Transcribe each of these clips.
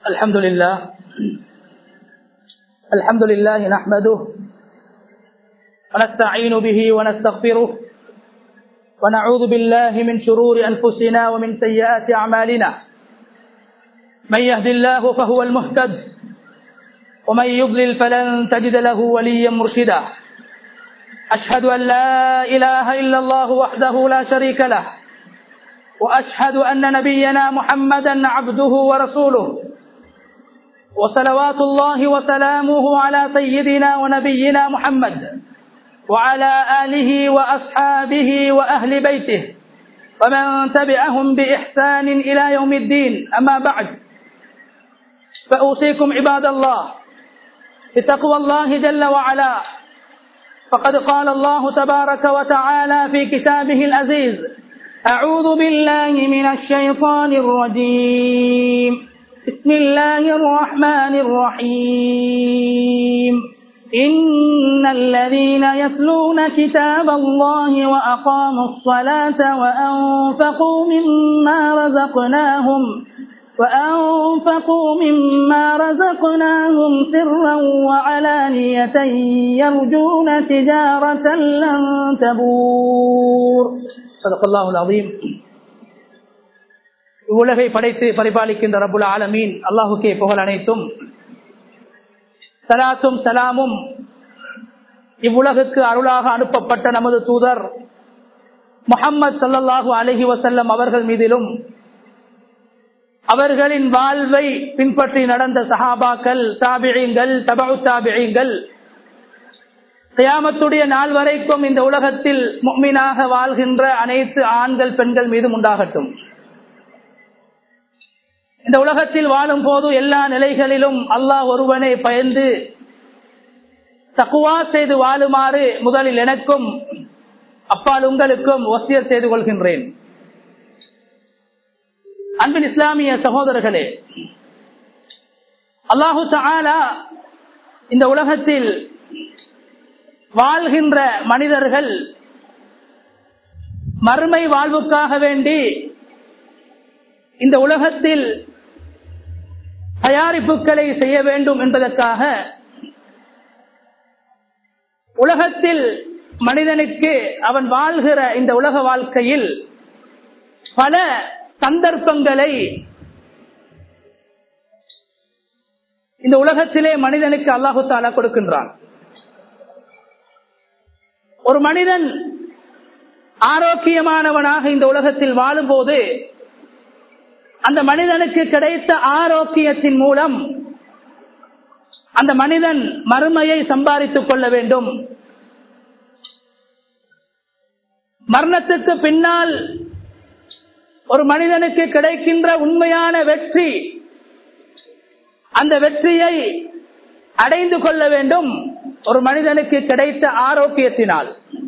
الحمد لله الحمد لله نحمده ونستعين به ونستغفره ونعوذ بالله من شرور أنفسنا ومن سيئات أعمالنا من يهد الله فهو المهتد ومن يضلل فلن تجد له وليا مرشدا أشهد أن لا إله إلا الله وحده لا شريك له وأشهد أن نبينا محمدا عبده ورسوله وصلوات الله وسلامه على سيدنا ونبينا محمد وعلى آله وأصحابه وأهل بيته ومن تبعهم بإحسان إلى يوم الدين أما بعد فأوصيكم عباد الله بتقوى الله جل وعلا فقد قال الله تبارك وتعالى في كتابه العزيز أعوذ بالله من الشيطان الرجيم بسم الله الرحمن الرحيم إن الذين يتلون كتاب الله وأقاموا الصلاة وأنفقوا مما رزقناهم وأنفقوا مما رزقناهم سرا وعلانية يرجون تجارة لن تبور صدق الله العظيم இவ்வுலகை படைத்து பரிபாலிக்கின்ற ரபுல் ஆலமீன் அல்லாஹுக்கே புகழ் அனைத்தும் சலாத்தும் சலாமும் இவ்வுலகுக்கு அருளாக அனுப்பப்பட்ட நமது தூதர் முகம்மது சல்லாஹூ அலஹி வசல்லம் அவர்கள் மீதிலும் அவர்களின் வாழ்வை பின்பற்றி நடந்த சஹாபாக்கள் தாபிழிங்கள் தபு தாபிழிங்கள் கியாமத்துடைய நாள் வரைக்கும் இந்த உலகத்தில் மீனாக வாழ்கின்ற அனைத்து ஆண்கள் பெண்கள் மீதும் உண்டாகட்டும் இந்த உலகத்தில் வாழும் போது எல்லா நிலைகளிலும் அல்லாஹ் ஒருவனை பயந்து தக்குவா செய்து வாழுமாறு முதலில் எனக்கும் அப்பால் உங்களுக்கும் ஒசியர் செய்து கொள்கின்றேன் அன்பின் இஸ்லாமிய சகோதரர்களே அல்லாஹு தாலா இந்த உலகத்தில் வாழ்கின்ற மனிதர்கள் மறுமை வாழ்வுக்காக வேண்டி இந்த உலகத்தில் தயாரிப்புகளை செய்ய வேண்டும் என்பதற்காக உலகத்தில் மனிதனுக்கு அவன் வாழ்கிற இந்த உலக வாழ்க்கையில் பல சந்தர்ப்பங்களை இந்த உலகத்திலே மனிதனுக்கு அல்லாஹு தாலா கொடுக்கின்றான் ஒரு மனிதன் ஆரோக்கியமானவனாக இந்த உலகத்தில் வாழும்போது அந்த மனிதனுக்கு கிடைத்த ஆரோக்கியத்தின் மூலம் அந்த மனிதன் மறுமையை சம்பாதித்துக் கொள்ள வேண்டும் மரணத்துக்கு பின்னால் ஒரு மனிதனுக்கு கிடைக்கின்ற உண்மையான வெற்றி அந்த வெற்றியை அடைந்து கொள்ள வேண்டும் ஒரு மனிதனுக்கு கிடைத்த ஆரோக்கியத்தினால்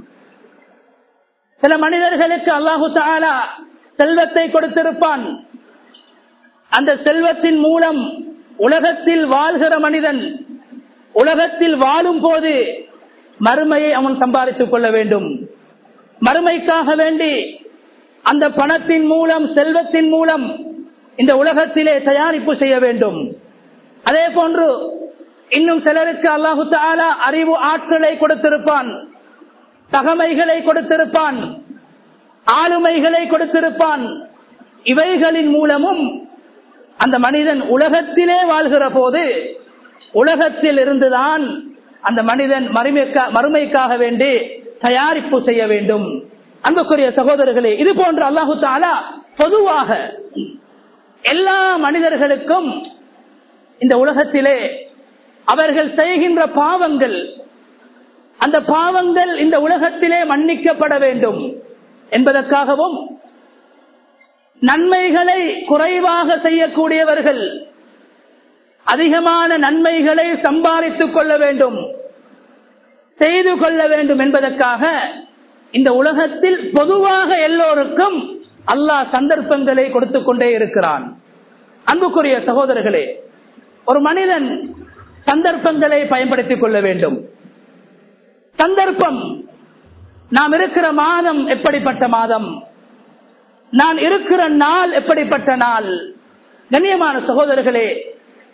சில மனிதர்களுக்கு அல்லாஹு தாலா செல்வத்தை கொடுத்திருப்பான் அந்த செல்வத்தின் மூலம் உலகத்தில் வாழ்கிற மனிதன் உலகத்தில் வாழும் போது மறுமையை அவன் சம்பாதித்துக் கொள்ள வேண்டும் மறுமைக்காக வேண்டி அந்த பணத்தின் மூலம் செல்வத்தின் மூலம் இந்த உலகத்திலே தயாரிப்பு செய்ய வேண்டும் அதே போன்று இன்னும் சிலருக்கு அல்லாஹு தாலா அறிவு ஆற்றலை கொடுத்திருப்பான் தகமைகளை கொடுத்திருப்பான் ஆளுமைகளை கொடுத்திருப்பான் இவைகளின் மூலமும் அந்த மனிதன் உலகத்திலே வாழ்கிற போது உலகத்தில் இருந்துதான் அந்த மனிதன் மறுமைக்காக வேண்டி தயாரிப்பு செய்ய வேண்டும் அன்புக்குரிய சகோதரர்களே இது போன்று அல்லாஹு தாலா பொதுவாக எல்லா மனிதர்களுக்கும் இந்த உலகத்திலே அவர்கள் செய்கின்ற பாவங்கள் அந்த பாவங்கள் இந்த உலகத்திலே மன்னிக்கப்பட வேண்டும் என்பதற்காகவும் நன்மைகளை குறைவாக செய்யக்கூடியவர்கள் அதிகமான நன்மைகளை சம்பாதித்துக் கொள்ள வேண்டும் செய்து கொள்ள வேண்டும் என்பதற்காக இந்த உலகத்தில் பொதுவாக எல்லோருக்கும் அல்லாஹ் சந்தர்ப்பங்களை கொடுத்து கொண்டே இருக்கிறான் அன்புக்குரிய சகோதரர்களே ஒரு மனிதன் சந்தர்ப்பங்களை பயன்படுத்திக் கொள்ள வேண்டும் சந்தர்ப்பம் நாம் இருக்கிற மாதம் எப்படிப்பட்ட மாதம் நான் இருக்கிற நாள் எப்படிப்பட்ட நாள் கண்ணியமான சகோதரர்களே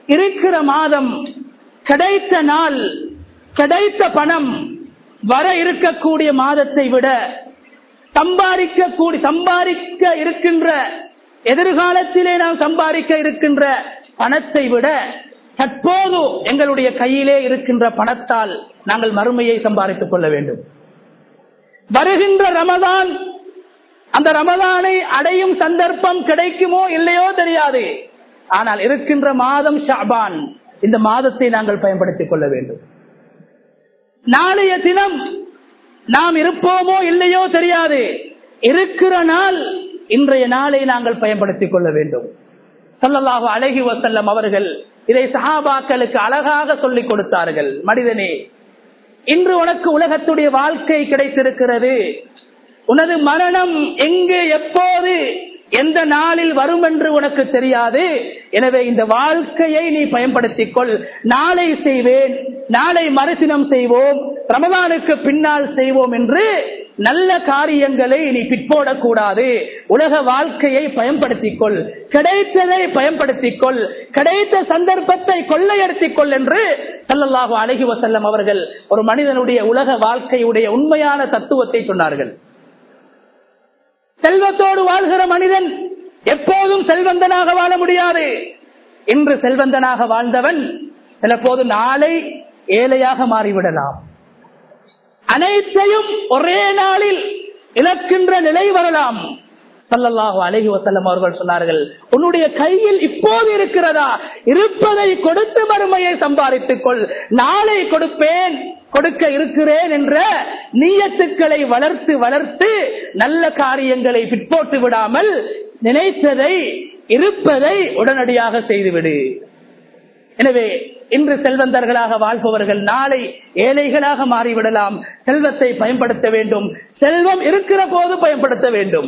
இருக்கிற மாதம் கிடைத்த நாள் கிடைத்த பணம் வர இருக்கக்கூடிய மாதத்தை விட சம்பாதிக்க கூடி சம்பாதிக்க இருக்கின்ற எதிர்காலத்திலே நாம் சம்பாதிக்க இருக்கின்ற பணத்தை விட தற்போது எங்களுடைய கையிலே இருக்கின்ற பணத்தால் நாங்கள் மறுமையை சம்பாதித்துக் கொள்ள வேண்டும் வருகின்ற ரமதான் அந்த ரமதானை அடையும் சந்தர்ப்பம் கிடைக்குமோ இல்லையோ தெரியாது ஆனால் இருக்கின்ற மாதம் ஷாபான் இந்த மாதத்தை நாங்கள் பயன்படுத்திக் கொள்ள வேண்டும் நாளைய தினம் நாம் இருப்போமோ இல்லையோ தெரியாது இருக்கிற நாள் இன்றைய நாளை நாங்கள் பயன்படுத்திக் கொள்ள வேண்டும் சல்லல்லாஹு அழகி வசல்லம் அவர்கள் இதை சஹாபாக்களுக்கு அழகாக சொல்லிக் கொடுத்தார்கள் மனிதனே இன்று உனக்கு உலகத்துடைய வாழ்க்கை கிடைத்திருக்கிறது உனது மரணம் எங்கு எப்போது எந்த நாளில் வரும் என்று உனக்கு தெரியாது எனவே இந்த வாழ்க்கையை நீ பயன்படுத்திக் கொள் நாளை செய்வேன் நாளை மறுதினம் செய்வோம் ரமதானுக்கு பின்னால் செய்வோம் என்று நல்ல காரியங்களை நீ பிற்போடக்கூடாது உலக வாழ்க்கையை பயன்படுத்திக் கொள் கிடைத்ததை பயன்படுத்திக் கொள் கிடைத்த சந்தர்ப்பத்தை கொள்ளையடித்துக் கொள் என்று சல்லல்லாஹு அழகி வசல்லம் அவர்கள் ஒரு மனிதனுடைய உலக வாழ்க்கையுடைய உண்மையான தத்துவத்தை சொன்னார்கள் செல்வத்தோடு வாழ்கிற மனிதன் எப்போதும் செல்வந்தனாக வாழ முடியாது இன்று செல்வந்தனாக வாழ்ந்தவன் சில போது நாளை ஏழையாக மாறிவிடலாம் அனைத்தையும் ஒரே நாளில் இழக்கின்ற நிலை வரலாம் சல்லல்லாஹு அலஹி வசல்லம் அவர்கள் சொன்னார்கள் உன்னுடைய கையில் இப்போது இருக்கிறதா இருப்பதை கொடுத்து மறுமையை சம்பாதித்துக் கொள் நாளை கொடுப்பேன் கொடுக்க இருக்கிறேன் என்ற நீயத்துக்களை வளர்த்து வளர்த்து நல்ல காரியங்களை பிற்போட்டு விடாமல் நினைத்ததை இருப்பதை உடனடியாக செய்துவிடு எனவே இன்று செல்வந்தர்களாக வாழ்பவர்கள் நாளை ஏழைகளாக மாறிவிடலாம் செல்வத்தை பயன்படுத்த வேண்டும் செல்வம் இருக்கிற போது பயன்படுத்த வேண்டும்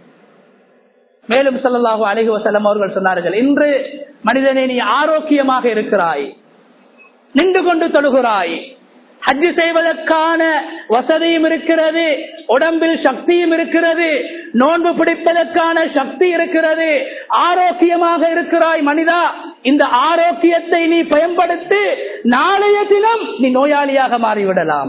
மேலும் சொல்லலாக அழகி வசலம் அவர்கள் சொன்னார்கள் இன்று மனிதனை நீ ஆரோக்கியமாக இருக்கிறாய் நின்று கொண்டு தொழுகிறாய் ஹஜ்ஜு செய்வதற்கான வசதியும் இருக்கிறது உடம்பில் சக்தியும் இருக்கிறது நோன்பு பிடிப்பதற்கான சக்தி இருக்கிறது ஆரோக்கியமாக இருக்கிறாய் மனிதா இந்த ஆரோக்கியத்தை நீ பயன்படுத்தி நாளைய தினம் நீ நோயாளியாக மாறிவிடலாம்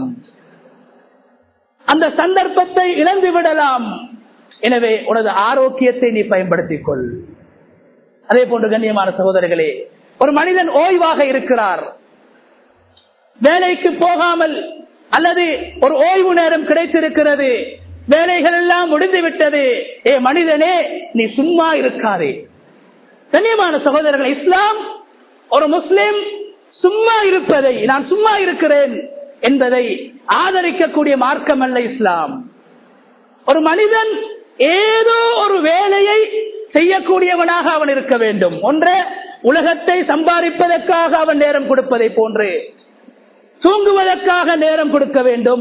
அந்த சந்தர்ப்பத்தை இழந்து விடலாம் எனவே உனது ஆரோக்கியத்தை நீ பயன்படுத்திக் கொள் அதே போன்று கண்ணியமான சகோதரர்களே ஒரு மனிதன் ஓய்வாக இருக்கிறார் வேலைக்கு போகாமல் அல்லது ஒரு ஓய்வு நேரம் கிடைத்திருக்கிறது வேலைகள் எல்லாம் முடிந்து விட்டது ஏ மனிதனே நீ சும்மா இருக்காதே கண்ணியமான சகோதரர்கள் இஸ்லாம் ஒரு முஸ்லிம் சும்மா இருப்பதை நான் சும்மா இருக்கிறேன் என்பதை ஆதரிக்கக்கூடிய மார்க்கம் அல்ல இஸ்லாம் ஒரு மனிதன் ஏதோ ஒரு வேலையை செய்யக்கூடியவனாக அவன் இருக்க வேண்டும் ஒன்று உலகத்தை சம்பாதிப்பதற்காக அவன் நேரம் கொடுப்பதை போன்று தூங்குவதற்காக நேரம் கொடுக்க வேண்டும்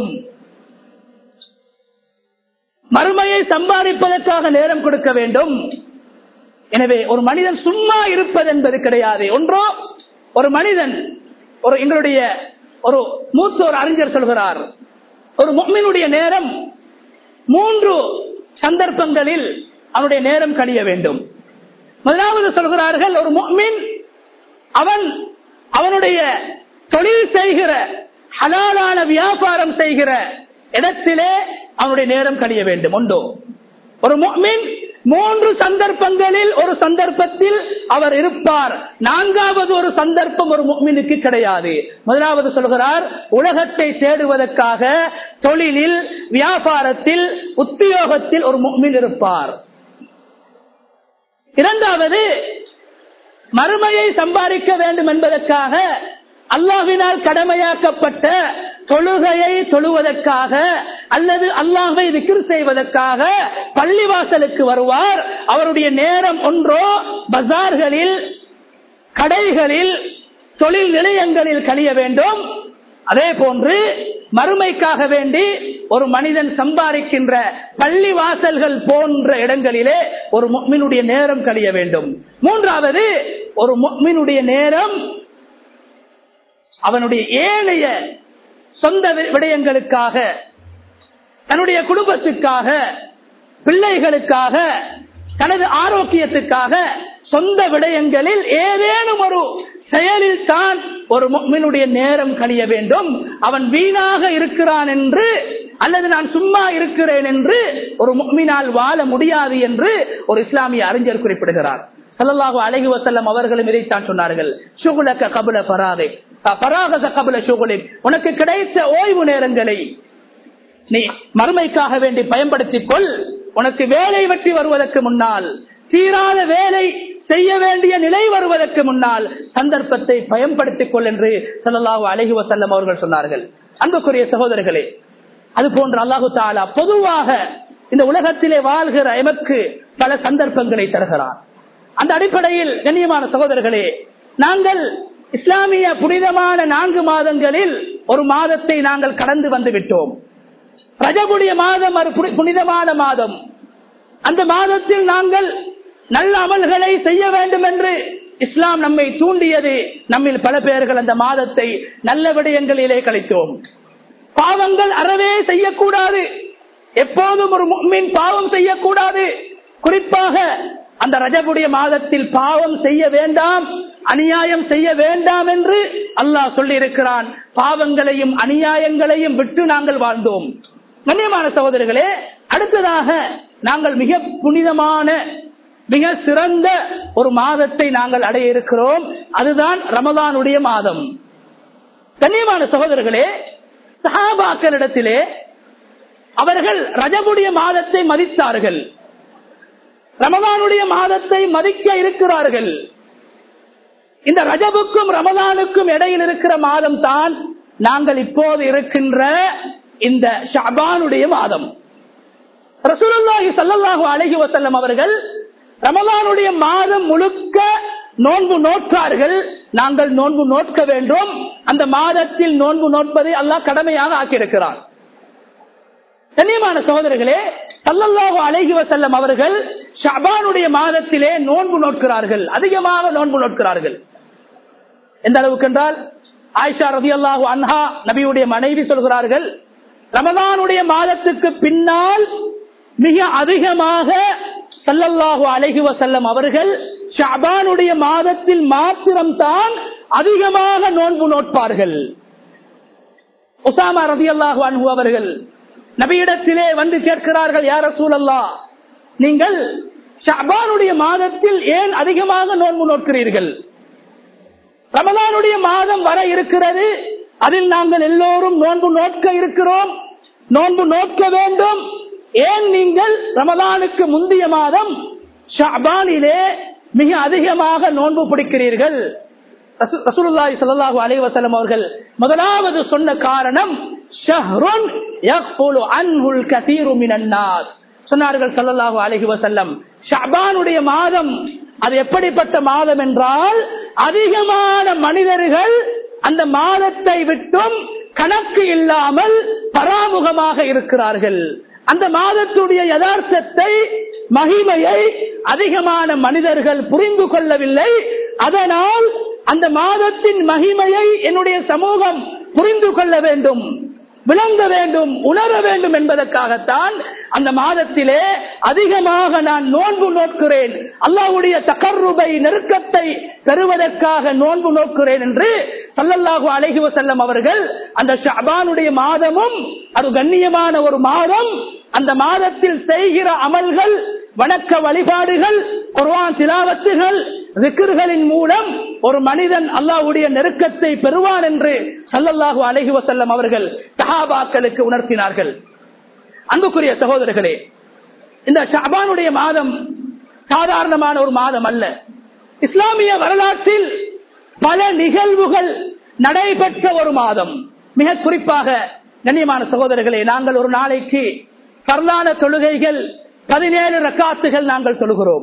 மறுமையை சம்பாதிப்பதற்காக நேரம் கொடுக்க வேண்டும் எனவே ஒரு மனிதன் சும்மா இருப்பது என்பது கிடையாது ஒன்றோ ஒரு மனிதன் ஒரு எங்களுடைய ஒரு மூத்த ஒரு அறிஞர் சொல்கிறார் ஒரு மொம்மினுடைய நேரம் மூன்று சந்தர்ப்பங்களில் அவனுடைய நேரம் கழிய வேண்டும் முதலாவது சொல்கிறார்கள் ஒரு மொம்மின் அவன் அவனுடைய தொழில் செய்கிற ஹலாலான வியாபாரம் செய்கிற இடத்திலே அவனுடைய நேரம் கழிய வேண்டும் ஒன்றோ ஒரு மொம்மின் மூன்று சந்தர்ப்பங்களில் ஒரு சந்தர்ப்பத்தில் அவர் இருப்பார் நான்காவது ஒரு சந்தர்ப்பம் ஒரு முக்மினுக்கு கிடையாது முதலாவது சொல்கிறார் உலகத்தை தேடுவதற்காக தொழிலில் வியாபாரத்தில் உத்தியோகத்தில் ஒரு முக்மின் இருப்பார் இரண்டாவது மறுமையை சம்பாதிக்க வேண்டும் என்பதற்காக அல்லாஹினால் கடமையாக்கப்பட்ட தொழுகையை தொழுவதற்காக அல்லது அல்லாஹை விக்கிர் செய்வதற்காக பள்ளிவாசலுக்கு வருவார் அவருடைய நேரம் ஒன்றோ பஜார்களில் கடைகளில் தொழில் நிலையங்களில் கழிய வேண்டும் அதே போன்று மறுமைக்காக வேண்டி ஒரு மனிதன் சம்பாதிக்கின்ற பள்ளி வாசல்கள் போன்ற இடங்களிலே ஒரு முக்மினுடைய நேரம் கழிய வேண்டும் மூன்றாவது ஒரு முக்மினுடைய நேரம் அவனுடைய ஏழைய சொந்த விடயங்களுக்காக தன்னுடைய குடும்பத்துக்காக பிள்ளைகளுக்காக தனது ஆரோக்கியத்துக்காக சொந்த விடயங்களில் ஏதேனும் ஒரு செயலில் தான் ஒரு முக்மினுடைய நேரம் கழிய வேண்டும் அவன் வீணாக இருக்கிறான் என்று அல்லது நான் சும்மா இருக்கிறேன் என்று ஒரு முக்மினால் வாழ முடியாது என்று ஒரு இஸ்லாமிய அறிஞர் குறிப்பிடுகிறார் சல்லல்லாஹு அலைஹி வசல்லம் அவர்களும் இதைத்தான் சொன்னார்கள் சுகுலக்க கபுல பராதே பராகச கபுல சுகுலின் உனக்கு கிடைத்த ஓய்வு நேரங்களை நீ மறுமைக்காக வேண்டி பயன்படுத்திக் கொள் உனக்கு வேலை வெற்றி வருவதற்கு முன்னால் தீராத வேலை செய்ய வேண்டிய நிலை வருவதற்கு முன்னால் சந்தர்ப்பத்தை பயன்படுத்திக் கொள் என்று சல்லாஹூ அலஹி வசல்லம் அவர்கள் சொன்னார்கள் அன்புக்குரிய சகோதரர்களே அது போன்று அல்லாஹு தாலா பொதுவாக இந்த உலகத்திலே வாழ்கிற எமக்கு பல சந்தர்ப்பங்களை தருகிறார் அந்த அடிப்படையில் கண்ணியமான சகோதரர்களே நாங்கள் இஸ்லாமிய புனிதமான நான்கு மாதங்களில் ஒரு மாதத்தை நாங்கள் கடந்து வந்து விட்டோம் ரஜபுடைய மாதம் ஒரு புனிதமான மாதம் அந்த மாதத்தில் நாங்கள் நல்ல அமல்களை செய்ய வேண்டும் என்று இஸ்லாம் நம்மை தூண்டியது நம்மில் பல பேர்கள் அந்த மாதத்தை நல்ல விடயங்களிலே கழித்தோம் பாவங்கள் அறவே செய்யக்கூடாது எப்போதும் ஒரு மீன் பாவம் செய்யக்கூடாது குறிப்பாக அந்த ரஜபுடைய மாதத்தில் பாவம் செய்ய வேண்டாம் அநியாயம் செய்ய வேண்டாம் என்று அல்லாஹ் சொல்லி இருக்கிறான் பாவங்களையும் அநியாயங்களையும் விட்டு நாங்கள் வாழ்ந்தோம் கண்ணியமான சகோதரர்களே அடுத்ததாக நாங்கள் மிக புனிதமான மிக சிறந்த ஒரு மாதத்தை நாங்கள் அடைய இருக்கிறோம் அதுதான் ரமதானுடைய மாதம் கண்ணியமான சகோதரர்களே சஹாபாக்களிடத்திலே அவர்கள் ரஜபுடைய மாதத்தை மதித்தார்கள் ரமதானுடைய மாதத்தை மதிக்க இருக்கிறார்கள் இந்த ரஜபுக்கும் ரமதானுக்கும் இடையில் இருக்கிற மாதம் தான் நாங்கள் இப்போது இருக்கின்ற இந்த ஷபானுடைய மாதம் ரசூலுல்லாஹி சல்லல்லாஹு அலைஹி வஸல்லம் அவர்கள் ரமலானுடைய மாதம் முழுக்க நோன்பு நோற்றார்கள் நாங்கள் நோன்பு நோட்க வேண்டும் அந்த மாதத்தில் நோன்பு நோட்பதை அல்லாஹ் கடமையாக ஆக்கியிருக்கிறார் கண்ணியமான சகோதரர்களே சல்லல்லாஹு அலைஹி வஸல்லம் அவர்கள் ஷபானுடைய மாதத்திலே நோன்பு நோட்கிறார்கள் அதிகமாக நோன்பு நோட்கிறார்கள் எந்த அளவுக்கு என்றால் ஆயிஷா ரதி அல்லாஹு அன்ஹா நபியுடைய மனைவி சொல்கிறார்கள் ரமதானுடைய மாதத்துக்கு பின்னால் மிக அதிகமாக சல்லல்லாஹு அலைஹி வசல்லம் அவர்கள் ஷாபானுடைய மாதத்தில் மாத்திரம்தான் அதிகமாக நோன்பு நோட்பார்கள் உசாமா ரதி அல்லாஹு அன்ஹு அவர்கள் நபியிடத்திலே வந்து கேட்கிறார்கள் யார சூழல்லா நீங்கள் ஷாபானுடைய மாதத்தில் ஏன் அதிகமாக நோன்பு நோட்கிறீர்கள் ரமலானுடைய மாதம் வர இருக்கிறது அதில் நாங்கள் எல்லோரும் நோன்பு நோட்க இருக்கிறோம் நோன்பு நோட்க வேண்டும் ஏன் நீங்கள் ரமலானுக்கு முந்தைய மாதம் ஷாபானிலே மிக அதிகமாக நோன்பு பிடிக்கிறீர்கள் ரசூலுல்லாஹி ஸல்லல்லாஹு அலைஹி வஸல்லம் அவர்கள் முதலாவது சொன்ன காரணம் ஷஹ்ருன் யக்ஃபுலு அன்ஹுல் கதீரு மினன் நாஸ் சொன்னார்கள் ஸல்லல்லாஹு அலைஹி வஸல்லம் ஷஅபானுடைய மாதம் அது எப்படிப்பட்ட மாதம் என்றால் அதிகமான மனிதர்கள் அந்த மாதத்தை விட்டும் கணக்கு இல்லாமல் பராமுகமாக இருக்கிறார்கள் அந்த மாதத்துடைய யதார்த்தத்தை மகிமையை அதிகமான மனிதர்கள் புரிந்து கொள்ளவில்லை அதனால் அந்த மாதத்தின் மகிமையை என்னுடைய சமூகம் புரிந்து கொள்ள வேண்டும் விளங்க வேண்டும் உணர வேண்டும் என்பதற்காகத்தான் அந்த மாதத்திலே அதிகமாக நான் நோன்பு நோக்கிறேன் அல்லாவுடைய தகர்ருபை நெருக்கத்தை பெறுவதற்காக நோன்பு நோக்கிறேன் என்று சல்லல்லாஹு அலைஹி வசல்லம் அவர்கள் அந்த ஷபானுடைய மாதமும் அது கண்ணியமான ஒரு மாதம் அந்த மாதத்தில் செய்கிற அமல்கள் வணக்க வழிபாடுகள் குர்வான் திலாவத்துகள் விக்கிர்களின் மூலம் ஒரு மனிதன் அல்லாஹ்வுடைய நெருக்கத்தை பெறுவான் என்று சல்லல்லாஹு அலைஹி வசல்லம் அவர்கள் சஹாபாக்களுக்கு உணர்த்தினார்கள் அன்புக்குரிய சகோதரர்களே இந்த ஷாபானுடைய மாதம் சாதாரணமான ஒரு மாதம் அல்ல இஸ்லாமிய வரலாற்றில் பல நிகழ்வுகள் நடைபெற்ற ஒரு மாதம் மிக குறிப்பாக கண்ணியமான சகோதரர்களே நாங்கள் ஒரு நாளைக்கு பரலான தொழுகைகள் பதினேழு ரக்காத்துகள் நாங்கள் தொழுகிறோம்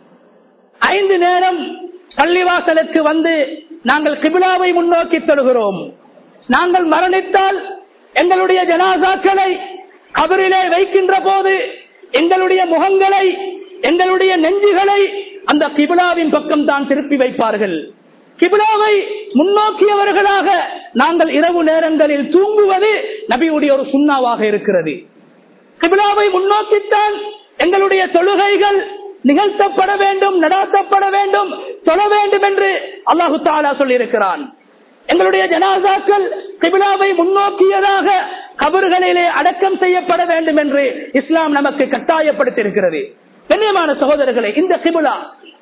ஐந்து நேரம் பள்ளிவாசலுக்கு வந்து நாங்கள் கிபிலாவை முன்னோக்கி தொழுகிறோம் நாங்கள் மரணித்தால் எங்களுடைய ஜனாசாக்களை கபரிலே வைக்கின்ற போது எங்களுடைய முகங்களை எங்களுடைய நெஞ்சுகளை அந்த கிபிலாவின் பக்கம் தான் திருப்பி வைப்பார்கள் கிபிலாவை முன்னோக்கியவர்களாக நாங்கள் இரவு நேரங்களில் தூங்குவது நபியுடைய ஒரு சுண்ணாவாக இருக்கிறது கிபிலாவை முன்னோக்கித்தான் எங்களுடைய தொழுகைகள் நிகழ்த்தப்பட வேண்டும் நடாத்தப்பட வேண்டும் சொல்ல வேண்டும் என்று அல்லாஹு தாலா சொல்லியிருக்கிறான் எங்களுடைய ஜனாசாக்கள் கிபிலாவை முன்னோக்கியதாக கபறுகளிலே அடக்கம் செய்யப்பட வேண்டும் என்று இஸ்லாம் நமக்கு கட்டாயப்படுத்தியிருக்கிறது கண்ணியமான சகோதரர்களே இந்த கிபிலா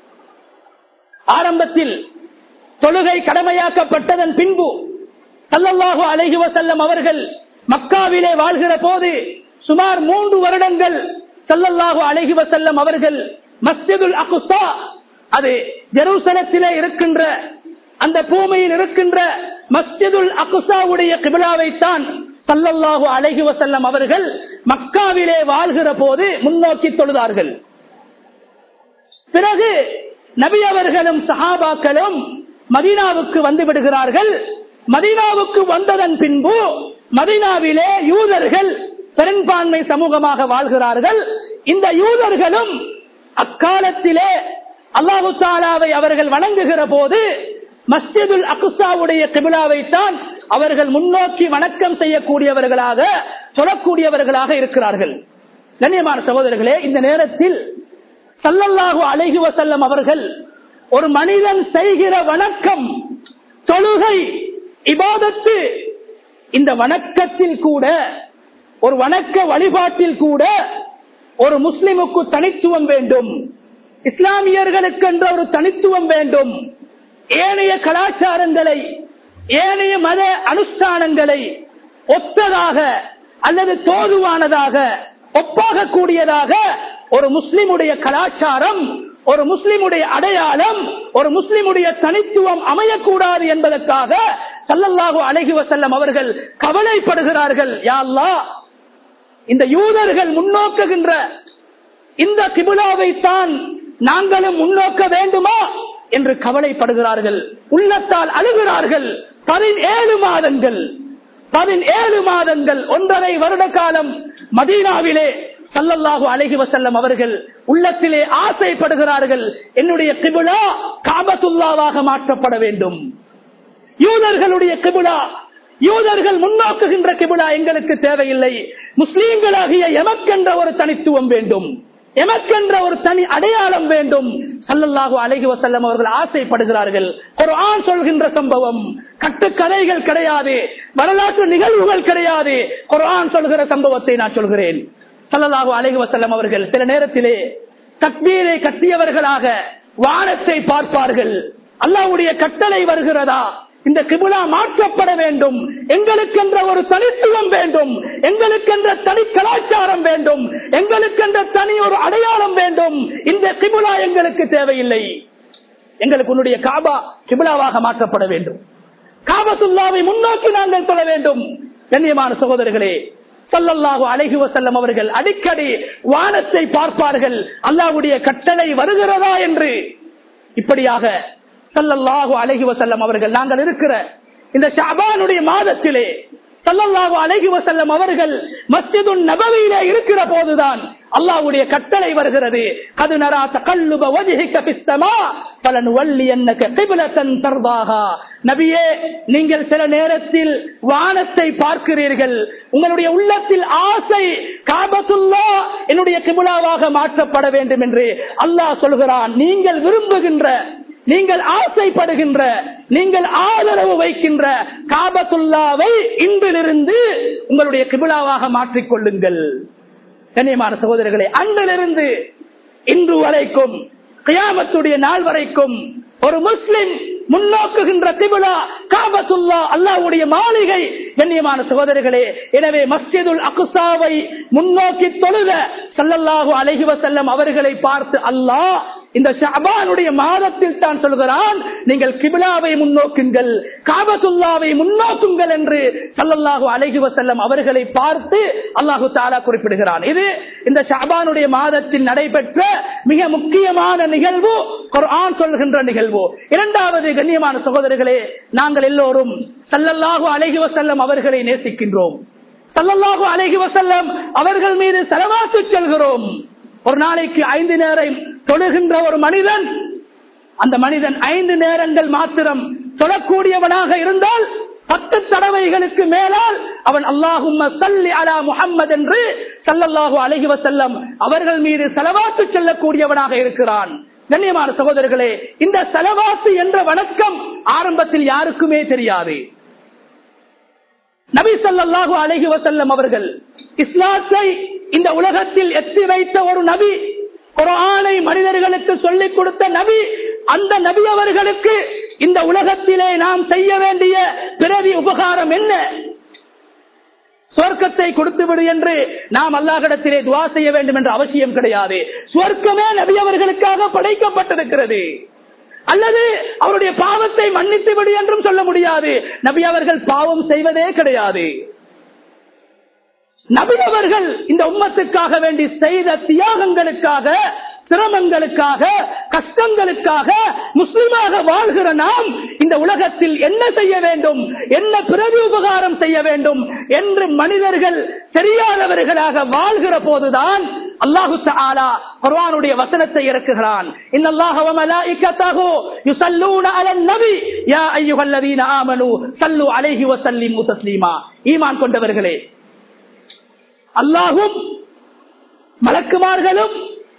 ஆரம்பத்தில் தொழுகை கடமையாக்கப்பட்டதன் பின்பு சல்லல்லாஹு அலைஹி வசல்லம் அவர்கள் மக்காவிலே வாழ்கிற போது சுமார் மூன்று வருடங்கள் சல்லல்லாஹு அலைஹி வசல்லம் அவர்கள் மஸ்ஜிதுல் அகுசா அது ஜெருசலத்திலே இருக்கின்ற அந்த பூமியில் இருக்கின்ற மஸ்ஜிதுல் அகுசாவுடைய கிபிலாவைத்தான் சல்லல்லாஹு அலைஹி வசல்லம் அவர்கள் மக்காவிலே வாழ்கிற போது முன்னோக்கி தொழுதார்கள் பிறகு நபி அவர்களும் சஹாபாக்களும் மதீனாவுக்கு வந்து விடுகிறார்கள் மதீனாவுக்கு வந்ததன் பின்பு மதீனாவிலே யூதர்கள் பெரும்பான்மை சமூகமாக வாழ்கிறார்கள் இந்த யூதர்களும் அக்காலத்திலே அல்லாஹு தாலாவை அவர்கள் வணங்குகிற போது மஸ்ஜிதுல் அகுசாவுடைய கிபிலாவைத்தான் அவர்கள் முன்னோக்கி வணக்கம் செய்யக்கூடியவர்களாக சொல்லக்கூடியவர்களாக இருக்கிறார்கள் கண்ணியமான சகோதரர்களே இந்த நேரத்தில் சல்லல்லாஹு அலைஹி வசல்லம் அவர்கள் ஒரு மனிதன் செய்கிற வணக்கம் தொழுகை இபாதத்து இந்த வணக்கத்தில் கூட ஒரு வணக்க வழிபாட்டில் கூட ஒரு முஸ்லிமுக்கு தனித்துவம் வேண்டும் இஸ்லாமியர்களுக்கு என்ற ஒரு தனித்துவம் வேண்டும் ஏனைய கலாச்சாரங்களை ஏனைய மத அனுஷ்டானங்களை ஒத்ததாக அல்லது தோதுவானதாக ஒப்பாக கூடியதாக ஒரு முஸ்லிமுடைய கலாச்சாரம் ஒரு முஸ்லிமுடைய அடையாளம் ஒரு முஸ்லிமுடைய தனித்துவம் அமையக்கூடாது என்பதற்காக சல்லல்லாஹு அழகி வசல்லம் அவர்கள் கவலைப்படுகிறார்கள் யாழ்லா இந்த யூதர்கள் முன்னோக்குகின்ற இந்த கிபுலாவை தான் நாங்களும் முன்னோக்க வேண்டுமா என்று கவலைப்படுகிறார்கள் உள்ளத்தால் அழுகிறார்கள் பதினேழு மாதங்கள் பதினேழு மாதங்கள் ஒன்றரை வருட காலம் மதீனாவிலே சல்லல்லாஹு அலஹி வசல்லம் அவர்கள் உள்ளத்திலே ஆசைப்படுகிறார்கள் என்னுடைய கிபுலா காபத்துல்லாவாக மாற்றப்பட வேண்டும் யூதர்களுடைய கிபுலா யூதர்கள் முன்னோக்குகின்ற கிபுலா எங்களுக்கு தேவையில்லை முஸ்லீம்களாகிய எமக்கென்ற ஒரு தனித்துவம் வேண்டும் எமக்கென்ற ஒரு தனி அடையாளம் வேண்டும் சல்லல்லாஹு அலஹி வசல்லம் அவர்கள் ஆசைப்படுகிறார்கள் ஒரு ஆண் சொல்கின்ற சம்பவம் கட்டுக்கதைகள் கிடையாது வரலாற்று நிகழ்வுகள் கிடையாது ஒரு ஆண் சொல்கிற சம்பவத்தை நான் சொல்கிறேன் சல்லல்லாஹு அலஹி வசல்லம் அவர்கள் சில நேரத்திலே தக்பீரை கட்டியவர்களாக வானத்தை பார்ப்பார்கள் அல்லாவுடைய கட்டளை வருகிறதா இந்த கிபுலா மாற்றப்பட வேண்டும் எங்களுக்கென்ற ஒரு தனித்துவம் வேண்டும் எங்களுக்கென்ற தனி கலாச்சாரம் வேண்டும் எங்களுக்கென்ற தனி ஒரு அடையாளம் வேண்டும் இந்த கிபுலா எங்களுக்கு தேவையில்லை எங்களுக்கு உன்னுடைய காபா கிபுலாவாக மாற்றப்பட வேண்டும் காபத்துல்லாவை முன்னோக்கி நாங்கள் சொல்ல வேண்டும் கண்ணியமான சகோதரர்களே சல்லல்லாஹு அலைஹி வசல்லம் அவர்கள் அடிக்கடி வானத்தை பார்ப்பார்கள் அல்லாவுடைய கட்டளை வருகிறதா என்று இப்படியாக சல்லல்லாஹு அலைஹி வசல்லம் அவர்கள் நாங்கள் இருக்கிற இந்த ஷாபானுடைய மாதத்திலே சல்லல்லாஹு அலைஹி வசல்லம் அவர்கள் மஸ்ஜிது நபவியிலே இருக்கிற போதுதான் அல்லாவுடைய கட்டளை வருகிறது அது நரா தகல்லுப வஜிஹிக பிஸ்தமா பலன் வள்ளி என்னக்க கிபிலத்தன் தர்பாகா நபியே நீங்கள் சில நேரத்தில் வானத்தை பார்க்கிறீர்கள் உங்களுடைய உள்ளத்தில் ஆசை காபத்துல்லா என்னுடைய கிபுலாவாக மாற்றப்பட வேண்டும் என்று அல்லாஹ் சொல்கிறான் நீங்கள் விரும்புகின்ற நீங்கள் ஆசைப்படுகின்ற நீங்கள் ஆதரவு வைக்கின்ற காபத்துல்லாவை இன்றிலிருந்து உங்களுடைய கிபிலாவாக மாற்றிக்கொள்ளுங்கள் கண்ணியமான சகோதரர்களே அன்றிலிருந்து இன்று வரைக்கும் கியாமத்துடைய நாள் வரைக்கும் ஒரு முஸ்லிம் முன்னோக்குகின்ற திபுலா காபத்துல்லா அல்லாவுடைய மாளிகை கண்ணியமான சகோதரர்களே எனவே மஸ்ஜிதுல் அகுசாவை முன்னோக்கி தொழுத சல்லல்லாஹு அலைஹி வசல்லம் அவர்களை பார்த்து அல்லாஹ் இந்த ஷாபானுடைய மாதத்தில் தான் சொல்கிறான் நீங்கள் கிபிலாவை முன்னோக்குங்கள் காபத்துல்லாவை முன்னோக்குங்கள் என்று சல்லல்லாஹு அலைஹி வசல்லம் அவர்களை பார்த்து அல்லாஹு தாலா குறிப்பிடுகிறான் இது இந்த ஷாபானுடைய மாதத்தில் நடைபெற்ற மிக முக்கியமான நிகழ்வு குர்ஆன் சொல்கின்ற நிகழ்வு இரண்டாவது கண்ணியமான சகோதரர்களே நாங்கள் எல்லோரும் சல்லல்லாஹு அலைஹி வசல்லம் அவர்களை நேசிக்கின்றோம் சல்லல்லாஹு அலைஹி வசல்லம் அவர்கள் மீது செலவாத்து செல்கிறோம் ஒரு நாளைக்கு ஐந்து நேரம் தொழுகின்ற ஒரு மனிதன் அந்த மனிதன் ஐந்து நேரங்கள் மாத்திரம் தொழக்கூடியவனாக இருந்தால் பத்து தடவைகளுக்கு மேலால் அவன் அல்லாஹும் சல்லி அலா முஹம்மது என்று சல்லல்லாஹு அலைஹி வஸல்லம் அவர்கள் மீது செலவாத்து செல்லக்கூடியவனாக இருக்கிறான் கண்ணியமான சகோதரர்களே இந்த செலவாத்து என்ற வணக்கம் ஆரம்பத்தில் யாருக்குமே தெரியாது நபி ஸல்லல்லாஹு அலைஹி வஸல்லம் அவர்கள் இஸ்லாத்தை இந்த உலகத்தில் எத்தி வைத்த ஒரு நபி குர்ஆனை மனிதர்களுக்கு சொல்லிக் கொடுத்த நபி அந்த நபி அவர்களுக்கு இந்த உலகத்திலே நாம் செய்ய வேண்டிய பிறவி உபகாரம் என்ன சுவர்க்கத்தை கொடுத்து விடு என்று நாம் அல்லாஹிடத்திலே துவா செய்ய வேண்டும் என்ற அவசியம் கிடையாது சுவர்க்கமே நபி அவர்களுக்காக படைக்கப்பட்டிருக்கிறது அல்லது அவருடைய பாவத்தை மன்னித்து விடு என்றும் சொல்ல முடியாது நபி அவர்கள் பாவம் செய்வதே கிடையாது நபி அவர்கள் இந்த உம்மத்துக்காக வேண்டி செய்த தியாகங்களுக்காக சிரமங்களுக்காக கஷ்டங்களுக்காக முஸ்லிமாக வாழ்கிற நாம் இந்த உலகத்தில் என்ன செய்ய வேண்டும் என்ன பிரதி உபகாரம் செய்ய வேண்டும் என்று மனிதர்கள் தெரியாதவர்களாக வாழ்கிற போதுதான் அல்லாஹு தஆலா குர்ஆனுடைய வசனத்தை இறக்குகிறான் இன்னல்லாஹ வ மலாயிகத்தஹு யுஸல்லூன அலன் நபி யா அய்யுஹல்லதீன ஆமனூ ஸல்லு அலைஹி வ ஸல்லிமு தஸ்லீமா ஈமான் கொண்டவர்களே அல்லாஹும் மலக்குமார்களும்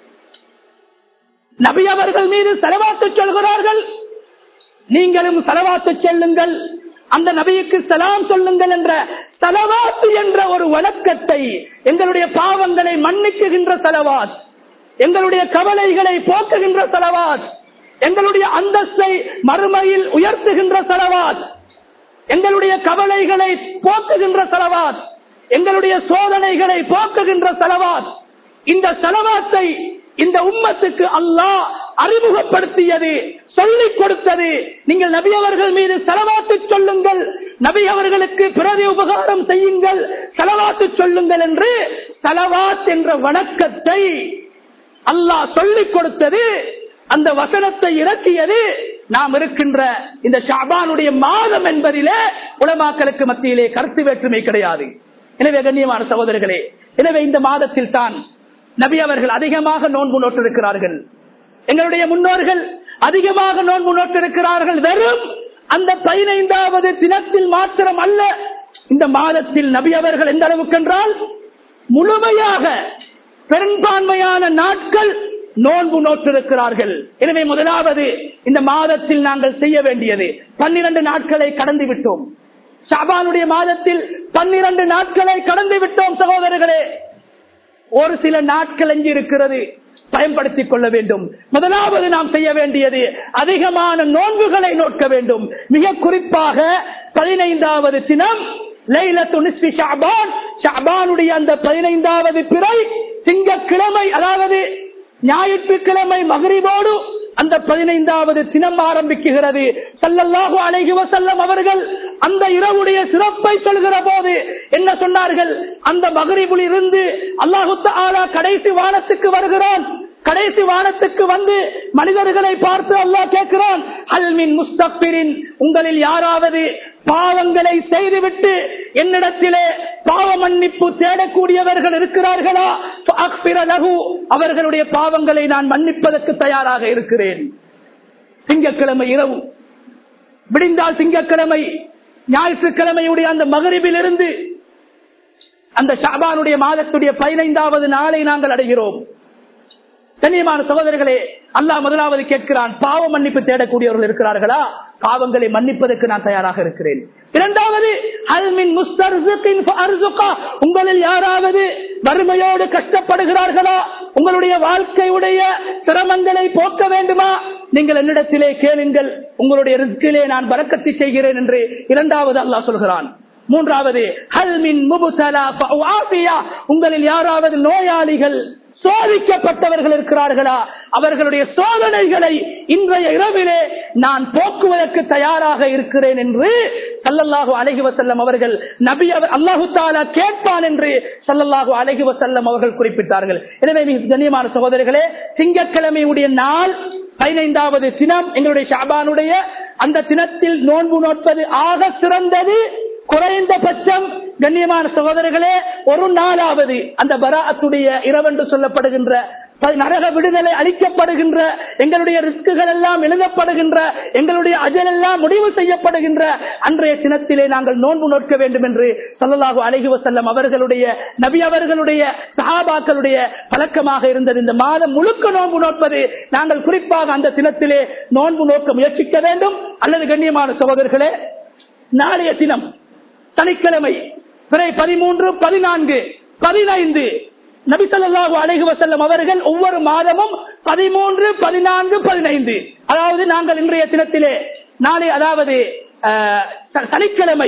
நபி அவர்கள் மீது செலவாத்து சொல்கிறார்கள் நீங்களும் செலவாத்து செல்லுங்கள் அந்த நபிக்கு சலாம் சொல்லுங்கள் என்ற செலவாத்து என்ற ஒரு வழக்கத்தை எங்களுடைய பாவங்களை மன்னிக்குகின்ற செலவாத் எங்களுடைய கவலைகளை போக்குகின்ற செலவாத் எங்களுடைய அந்தஸ்தை மறுமையில் உயர்த்துகின்ற செலவாத் எங்களுடைய கவலைகளை போக்குகின்ற செலவாத் எங்களுடைய சோதனைகளை போக்குகின்ற செலவாத் இந்த செலவாத்தை இந்த உம்மத்துக்கு அல்லாஹ் அறிமுகப்படுத்தியது சொல்லிக் கொடுத்தது நீங்கள் நபி அவர்கள் மீது செலவாத்து சொல்லுங்கள் நபி அவர்களுக்கு பிரதி உபகாரம் செய்யுங்கள் செலவாத்து சொல்லுங்கள் என்று செலவாத் என்ற வணக்கத்தை அல்லாஹ் சொல்லிக் கொடுத்தது அந்த வசனத்தை இறக்கியது நாம் இருக்கின்ற இந்த ஷாபானுடைய மாதம் என்பதிலே உலமாக்களுக்கு மத்தியிலே கருத்து வேற்றுமை கிடையாது எனவே கண்ணியமான சகோதரர்களே எனவே இந்த மாதத்தில் தான் நபி அவர்கள் அதிகமாக நோன்பு நோட்டிருக்கிறார்கள் எங்களுடைய முன்னோர்கள் அதிகமாக நோன்பு நோட்டிருக்கிறார்கள் வெறும் அந்த பதினைந்தாவது தினத்தில் மாத்திரம் அல்ல இந்த மாதத்தில் நபி அவர்கள் எந்த அளவுக்கு என்றால் முழுமையாக பெரும்பான்மையான நாட்கள் நோன்பு நோட்டிருக்கிறார்கள் எனவே முதலாவது இந்த மாதத்தில் நாங்கள் செய்ய வேண்டியது பன்னிரண்டு நாட்களை கடந்து விட்டோம் ஷாபானுடைய மாதத்தில் பன்னிரண்டு நாட்களை கடந்து விட்டோம் சகோதரர்களே ஒரு சில நாட்கள் எஞ்சி இருக்கிறது பயன்படுத்திக் கொள்ள வேண்டும் முதலாவது நாம் செய்ய வேண்டியது அதிகமான நோன்புகளை நோக்க வேண்டும் மிக குறிப்பாக பதினைந்தாவது தினம் லைலத்து நிஸ்பி ஷாபான் ஷாபானுடைய அந்த பதினைந்தாவது பிறை திங்கக்கிழமை அதாவது ஞாயிற்றுக்கிழமை மகரிபோடு அந்த பதினைந்தாவது தினம் ஆரம்பிக்குகிறது சல்லல்லாஹு அலைஹி வஸல்லம் அவர்கள் அந்த இரவுடைய சிறப்பை சொல்கிற போது என்ன சொன்னார்கள் அந்த மகரிபுல் இருந்து அல்லாஹு தஆலா கடைசி வானத்துக்கு வருகிறான் கடைசி வானத்துக்கு வந்து மனிதர்களை பார்த்து அல்லாஹ் கேட்கிறான் அல்மின் முஸ்தபிரின் உங்களில் யாராவது பாவங்களை செய்துவிட்டு என்னிடத்திலே பாவ மன்னிப்பு தேடக்கூடியவர்கள் இருக்கிறார்களா அவர்களுடைய பாவங்களை நான் மன்னிப்பதற்கு தயாராக இருக்கிறேன் திங்கக்கிழமை இரவு விடிந்தால் திங்கக்கிழமை ஞாயிற்றுக்கிழமையுடைய அந்த மகரிபில் இருந்து அந்த ஷாபானுடைய மாதத்துடைய பதினைந்தாவது நாளை நாங்கள் அடைகிறோம் கண்ணியமான சகோதரர்களே அல்லாஹ் முதலாவது கேட்கிறான் பாவ மன்னிப்பு தேடக்கூடியவர்கள் இருக்கிறார்களா பாவங்களை மன்னிப்பதற்கு நான் தயாராக இருக்கிறேன் இரண்டாவது உங்களில் யாராவது வறுமையோடு கஷ்டப்படுகிறார்களா உங்களுடைய வாழ்க்கையுடைய சிரமங்களை போக்க வேண்டுமா நீங்கள் என்னிடத்திலே கேளுங்கள் உங்களுடைய ரிஸ்கிலே நான் பறக்கத்தை செய்கிறேன் என்று இரண்டாவது அல்லாஹ் சொல்கிறான் மூன்றாவது ஹல்மின் முபுசலா உங்களில் யாராவது நோயாளிகள் சோதிக்கப்பட்டவர்கள் இருக்கிறார்களா அவர்களுடைய சோதனைகளை இன்றைய இரவிலே நான் போக்குவதற்கு தயாராக இருக்கிறேன் என்று சல்லல்லாஹு அலஹி வசல்லம் அவர்கள் நபி அல்லாஹு தாலா கேட்பான் என்று சல்லல்லாஹு அலஹி வசல்லம் அவர்கள் குறிப்பிட்டார்கள் எனவே மிக கண்ணியமான சகோதரிகளே திங்கட்கிழமையுடைய நாள் பதினைந்தாவது தினம் எங்களுடைய ஷாபானுடைய அந்த தினத்தில் நோன்பு நோட்பது ஆக சிறந்தது குறைந்தபட்சம் கண்ணியமான சகோதரர்களே ஒரு நாளாவது அந்த பராத்துடைய இரவென்று சொல்லப்படுகின்ற ப- நரக விடுதலை அளிக்கப்படுகின்ற எங்களுடைய ரிஸ்குகள் எல்லாம் எழுதப்படுகின்ற எங்களுடைய அஜல் எல்லாம் முடிவு செய்யப்படுகின்ற அன்றைய தினத்திலே நாங்கள் நோன்பு நோக்க வேண்டும் என்று சொல்லலாகு அழகி வசல்லம் அவர்களுடைய நபி அவர்களுடைய சஹாபாக்களுடைய பழக்கமாக இருந்தது இந்த மாதம் முழுக்க நோன்பு நோட்பது நாங்கள் குறிப்பாக அந்த தினத்திலே நோன்பு நோக்க முயற்சிக்க வேண்டும் அல்லது கண்ணியமான சகோதரர்களே நாளைய தினம் சனிக்கிழமை பிறை பதிமூன்று பதினான்கு பதினைந்து நபிசல்லாஹு அலைஹி வசல்லம் அவர்கள் ஒவ்வொரு மாதமும் பதிமூன்று பதினான்கு பதினைந்து அதாவது நாங்கள் இன்றைய தினத்திலே நாளை அதாவது அஹ், ச- சனிக்கிழமை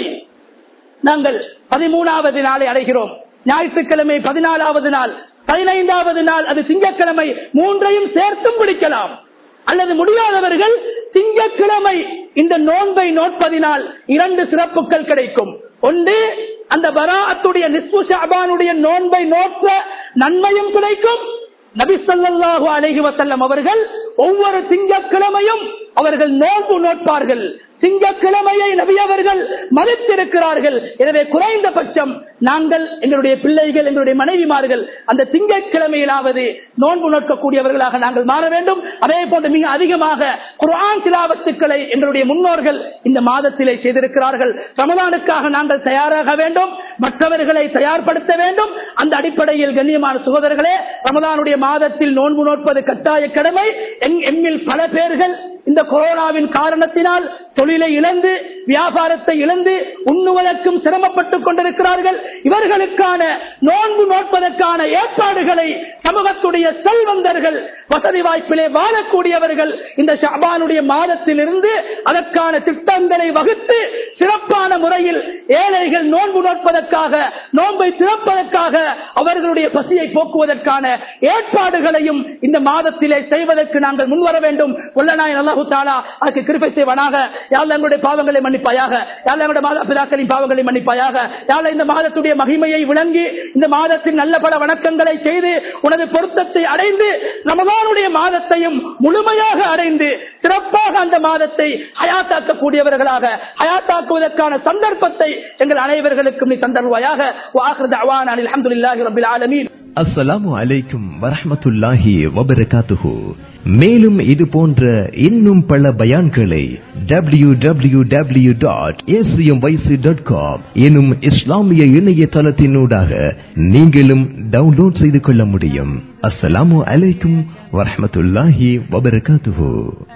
நாங்கள் பதிமூணாவது நாளை அடைகிறோம் ஞாயிற்றுக்கிழமை பதினாலாவது நாள் பதினைந்தாவது நாள் அது திங்கட்கிழமை மூன்றையும் சேர்த்தும் பிடிக்கலாம் அல்லது முடியாதவர்கள் திங்கட்கிழமை இந்த நோன்பை நோட்பதினால் இரண்டு சிறப்புகள் கிடைக்கும் ஒன்று அந்த பராஅத்துடைய நிஸ்பு ஷாபானுடைய நோன்பை நோக்க நன்மையும் கிடைக்கும் நபி ஸல்லல்லாஹு அலைஹி வஸல்லம் அவர்கள் ஒவ்வொரு திங்கட்கிழமையும் அவர்கள் நோன்பு நோட்பார்கள் திங்கட்கிழமையை நபி அவர்கள் மதித்திருக்கிறார்கள் எனவே குறைந்தபட்சம் நாங்கள் எங்களுடைய பிள்ளைகள் எங்களுடைய மனைவிமார்கள் அந்த திங்கட்கிழமையிலாவது நோன்பு நோக்கக்கூடியவர்களாக நாங்கள் மாற வேண்டும் அதே போன்று மிக அதிகமாக குர்ஆன் திலாவத்துக்களை எங்களுடைய முன்னோர்கள் இந்த மாதத்திலே செய்திருக்கிறார்கள் ரமதானுக்காக நாங்கள் தயாராக வேண்டும் மற்றவர்களை தயார்படுத்த வேண்டும் அந்த அடிப்படையில் கண்ணியமான சகோதரர்களே ரமதானுடைய மாதத்தில் நோன்பு நோட்பது கட்டாய கடமை எங்- எம்மில் பல பேர்கள் இந்த கொரோனாவின் காரணத்தினால் தொழிலை இழந்து வியாபாரத்தை இழந்து உண்ணுவதற்கும் சிரமப்பட்டுக் கொண்டிருக்கிறார்கள் இவர்களுக்கான நோன்பு நோட்பதற்கான ஏற்பாடுகளை சமூகத்துடைய செல்வந்தர்கள் வசதி வாய்ப்பிலே வாழக்கூடியவர்கள் இந்த ஷாபானுடைய மாதத்தில் இருந்து அதற்கான திட்டங்களை வகுத்து சிறப்பான முறையில் ஏழைகள் நோன்பு நோட்பதற்காக நோன்பை திறப்பதற்காக அவர்களுடைய பசியை போக்குவதற்கான ஏற்பாடுகளையும் இந்த மாதத்திலே செய்வதற்கு நாங்கள் முன்வர வேண்டும் உள்ளநாயன் அல்லாஹு தாலா அதுக்கு கிருப்பை செய்வனாக யாழ் எங்களுடைய பாவங்களை மன்னிப்பாயாக யாழ் எங்களுடைய மாதா பிதாக்களின் பாவங்களை மன்னிப்பாயாக யாழ் இந்த மாதத்துடைய மகிமையை விளங்கி இந்த மாதத்தில் நல்ல பல வணக்கங்களை செய்து உனது பொருத்தத்தை அடைந்து ரமதானுடைய மாதத்தையும் முழுமையாக அடைந்து சிறப்பாக அந்த மாதத்தை ஹயாத்தாக்கக்கூடியவர்களாக ஹயாத்தாக்குவதற்கான சந்தர்ப்பத்தை எங்கள் அனைவர்களுக்கும் நீ தந்தருவாயாக வாஹ்ரத் அவான் அல்ஹம்துலில்லாஹி ரப்பில் ஆலமீன் அஸ்ஸலாமு அலைக்கும் வரஹ்மத்துல்லாஹி வபரகாத்துஹு மேலும் இது போன்ற இன்னும் பல பயான்களை W W W dot dot com எனும் இஸ்லாமிய இணையதளத்தினூடாக நீங்களும் டவுன்லோட் செய்து கொள்ள முடியும் அஸ்ஸலாமு அலைக்கும் வரஹ்மத்துல்லாஹி வபரகாத்துஹு